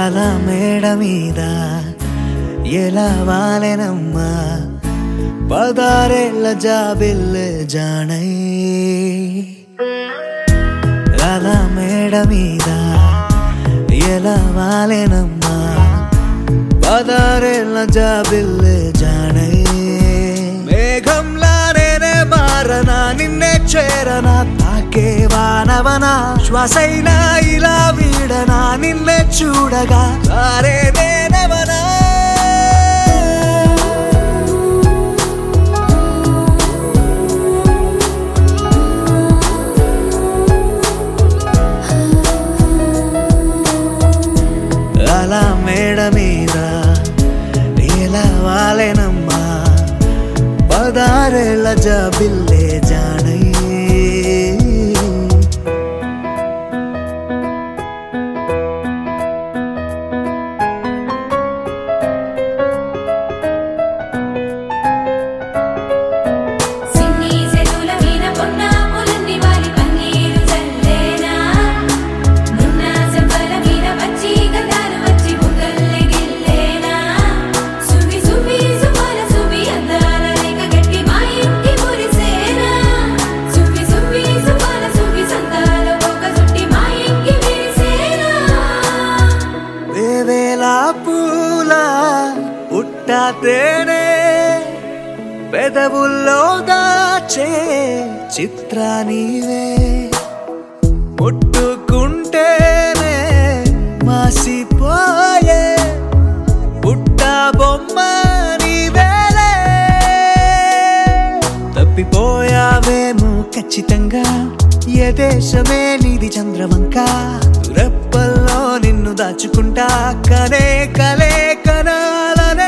అలా మేడ మీద ఎలా వాలెనమ్మా పదారేళ్ళ జాబిల్లె జానై అలా మేడ మీద ఎలా వాలెనమ్మా పదారేళ్ళ జాబిల్లె జానై మేఘంలా నేనే మారనా నిన్నే చేరనా తాకే వానవనా శ్వాసైనా ఇలా వీడనా నిన్నే చూడగా సారే నేనవనా అలా మేడ మీద ఎలా వాలెనమ్మా పదారేళ్ళ జాబిల్లే జానై సిన్ని సెరుల వీణ పొన్నాపులన్నీ వాలి పన్నీరు చల్లేనా నున్న సెంపల మీద వచ్చి గంధాలు వచ్చి బుగ్గల్లె గిల్లేనా సువి సువి సుమల సువి అందాల రేఖ గట్టి మా ఇంటి మురిసేనా సువి సువి సుమల సువి సందాల ఒక సుట్టి మా ఇంటి విరిసేనా వేవేల పూల పుట్టా తేనే పెదవుల్లో దాచే చిత్ర నీవే ముట్టుకుంటేనే మాసిపోయే పుట్ట బొమ్మ నీవేలే తప్పిపోయావేమో ఖచ్చితంగా ఏ దేశమే నీది చంద్రవంక రెప్పల్లో నిన్ను దాచుకుంటా కనే కలే కనాలనే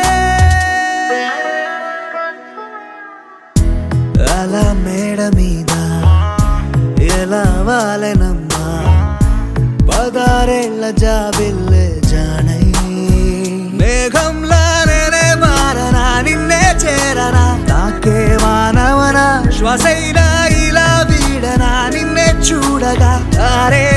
అలా మేడ మీద ఎలా వాలెనమ్మా పదారేళ్ళ జాబిల్లె జానై మేఘంలా నేనే మారనా నిన్నే చేరనా తాకే వానవనా శ్వాసైనా ఇలా వీడనా నిన్నే చూడగా అరే